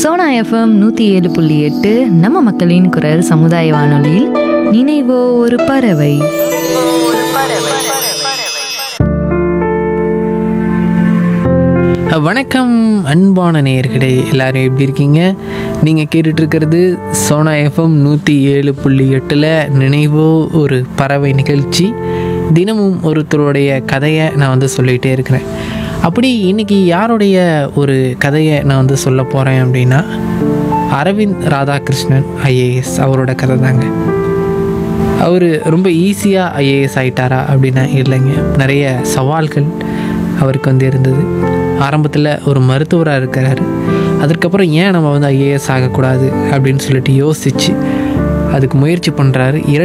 Sona FM நூற்றி ஏழு புள்ளி எட்டு நம்ம மக்களின் குரல் சமுதாய வானொலியில் நினைவோ ஒரு பறவை வணக்கம் அன்பான நேயர்களே எல்லாரும் எப்படி இருக்கீங்க நீங்கள் கேட்டுட்ருக்கிறது சோனா எஃப்எம் நூற்றி ஏழு புள்ளி எட்டில் நினைவோ ஒரு பறவை நிகழ்ச்சி தினமும் ஒருத்தருடைய கதையை நான் வந்து சொல்லிகிட்டே இருக்கிறேன் அப்படி இன்னைக்கு யாருடைய ஒரு கதையை நான் வந்து சொல்ல போகிறேன் அப்படின்னா அரவிந்த் ராதாகிருஷ்ணன் ஐஏஎஸ் அவரோட கதை தாங்க அவர் ரொம்ப ஈஸியாக ஐஏஎஸ் ஆயிட்டாரா அப்படின்னா இல்லைங்க நிறைய சவால்கள் அவருக்கு வந்து இருந்தது ஆரம்பத்தில் ஒரு மருத்துவராக இருக்கிறாரு அதுக்கப்புறம் ஏன் நம்ம வந்து ஐஏஎஸ் ஆகக்கூடாது அப்படின்னு சொல்லிட்டு யோசித்து அதுக்கு முயற்சி பண்ணுறாரு